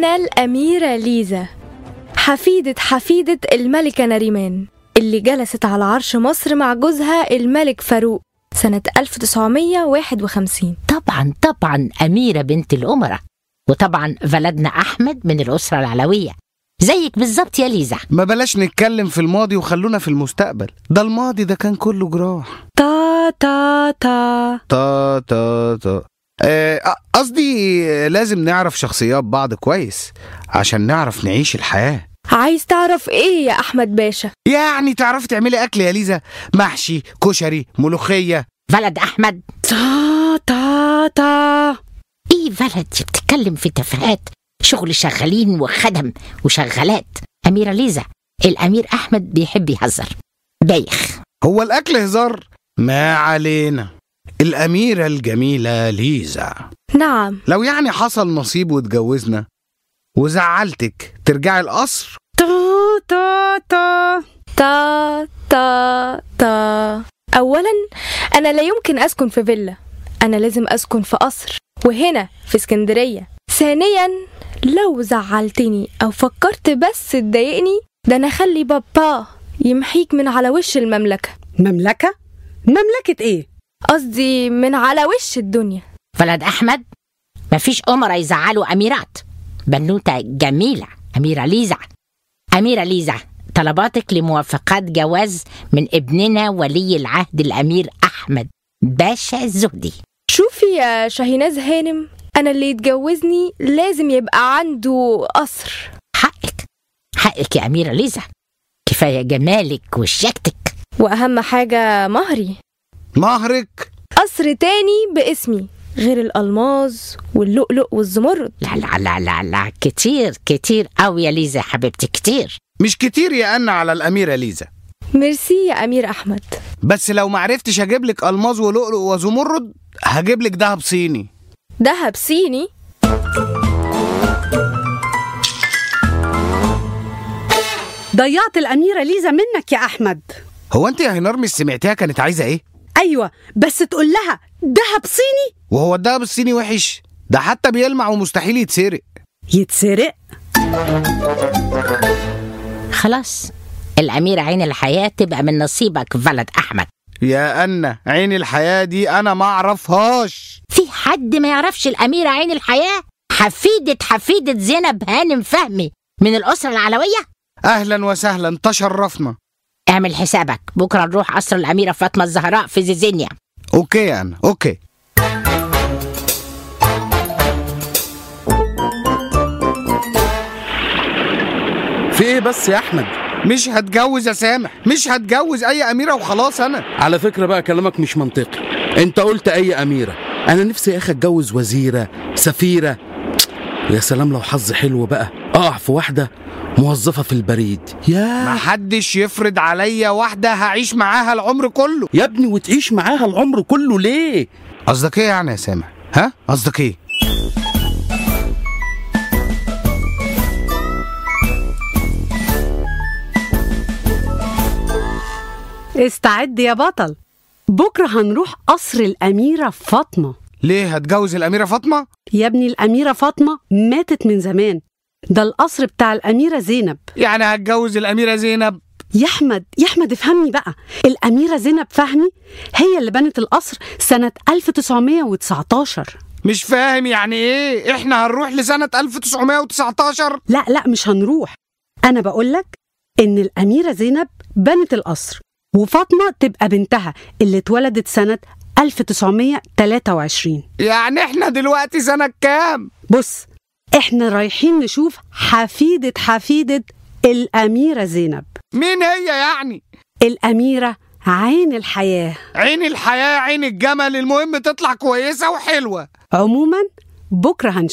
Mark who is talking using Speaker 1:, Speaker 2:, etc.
Speaker 1: أنا الأميرة ليزا حفيدة حفيدة الملكة نريمان اللي جلست على عرش مصر مع جوزها الملك فاروق سنة 1951
Speaker 2: طبعا طبعا أميرة بنت الأمراء وطبعا ولدنا أحمد من الأسرة العلوية زيك بالظبط يا ليزا
Speaker 3: ما بلاش نتكلم في الماضي وخلونا في المستقبل ده الماضي ده كان كله جراح
Speaker 1: تا تا تا
Speaker 3: تا تا تا آه، قصدي آه، لازم نعرف شخصيات بعض كويس عشان نعرف نعيش الحياة
Speaker 1: عايز تعرف إيه يا أحمد باشا؟
Speaker 3: يعني تعرفي تعملي أكل يا ليزا محشي كشري ملوخية
Speaker 2: ولد أحمد
Speaker 1: تا تا تا
Speaker 2: إيه ولد بتتكلم في تفاهات شغل شغالين وخدم وشغالات أميرة ليزا الأمير أحمد بيحب يهزر بايخ
Speaker 3: هو الأكل هزار ما علينا الأميرة الجميلة ليزا
Speaker 1: نعم
Speaker 3: لو يعني حصل نصيب واتجوزنا وزعلتك ترجعي القصر
Speaker 1: تا تا تا تا تا تا أولا أنا لا يمكن أسكن في فيلا أنا لازم أسكن في قصر وهنا في اسكندرية ثانيا لو زعلتني أو فكرت بس تضايقني ده أنا أخلي بابا يمحيك من على وش المملكة
Speaker 4: مملكة؟ مملكة إيه؟
Speaker 1: قصدي من على وش الدنيا
Speaker 2: ولد أحمد مفيش أمراء يزعلوا أميرات بنوتة جميلة أميرة ليزا أميرة ليزا طلباتك لموافقات جواز من ابننا ولي العهد الأمير أحمد باشا الزهدي
Speaker 1: شوفي يا شاهيناز هانم أنا اللي يتجوزني لازم يبقى عنده قصر
Speaker 2: حقك حقك يا أميرة ليزا كفاية جمالك وشياكتك
Speaker 1: وأهم حاجة مهري
Speaker 3: مهرك
Speaker 1: قصر تاني باسمي غير الألماظ واللؤلؤ والزمرد
Speaker 2: لا لا لا لا لا كتير كتير أوي يا ليزا حبيبتي كتير
Speaker 3: مش كتير يا أنا على الأميرة ليزا
Speaker 1: ميرسي يا أمير أحمد
Speaker 3: بس لو معرفتش هجيب لك ألماظ ولؤلؤ وزمرد هجيب لك دهب صيني
Speaker 1: دهب صيني
Speaker 4: ضيعت الأميرة ليزا منك يا أحمد
Speaker 3: هو أنت يا هنار مش سمعتيها كانت عايزة إيه؟
Speaker 4: أيوة بس تقول لها دهب صيني
Speaker 3: وهو الدهب الصيني وحش ده حتى بيلمع ومستحيل يتسرق
Speaker 4: يتسرق
Speaker 2: خلاص الأميرة عين الحياة تبقى من نصيبك ولد أحمد
Speaker 3: يا أنا عين الحياة دي أنا ما أعرفهاش
Speaker 2: في حد ما يعرفش الأميرة عين الحياة حفيدة حفيدة زينب هانم فهمي من الأسرة العلوية
Speaker 3: أهلا وسهلا تشرفنا
Speaker 2: اعمل حسابك بكرة نروح قصر الأميرة فاطمة الزهراء في زيزينيا
Speaker 3: أوكي يا أنا أوكي
Speaker 5: في ايه بس يا احمد
Speaker 3: مش هتجوز يا سامح مش هتجوز أي أميرة وخلاص أنا
Speaker 5: على فكره بقى كلامك مش منطقي انت قلت اي اميره انا نفسي يا اخي اتجوز وزيره سفيره يا سلام لو حظ حلو بقى اقع في واحده موظفه في البريد يا
Speaker 3: محدش يفرض عليا واحدة هعيش معاها العمر كله
Speaker 5: يا ابني وتعيش معاها العمر كله ليه
Speaker 3: قصدك إيه يعني يا سامح؟ ها؟ قصدك إيه؟
Speaker 4: استعد يا بطل بكرة هنروح قصر الأميرة فاطمة
Speaker 3: ليه هتجوز الأميرة فاطمة؟
Speaker 4: يا ابني الأميرة فاطمة ماتت من زمان ده القصر بتاع الأميرة زينب
Speaker 3: يعني هتجوز الأميرة زينب
Speaker 4: يا أحمد يا أحمد افهمني بقى الأميرة زينب فهمي هي اللي بنت القصر سنة 1919
Speaker 3: مش فاهم يعني إيه؟ إحنا هنروح لسنة 1919
Speaker 4: لا لا مش هنروح أنا بقولك إن الأميرة زينب بنت القصر وفاطمة تبقى بنتها اللي اتولدت سنة 1923
Speaker 3: يعني إحنا دلوقتي سنة كام؟
Speaker 4: بص احنا رايحين نشوف حفيدة حفيدة الأميرة زينب
Speaker 3: مين هي يعني؟
Speaker 4: الأميرة عين الحياة
Speaker 3: عين الحياة عين الجمل المهم تطلع كويسة وحلوة
Speaker 4: عموما بكرة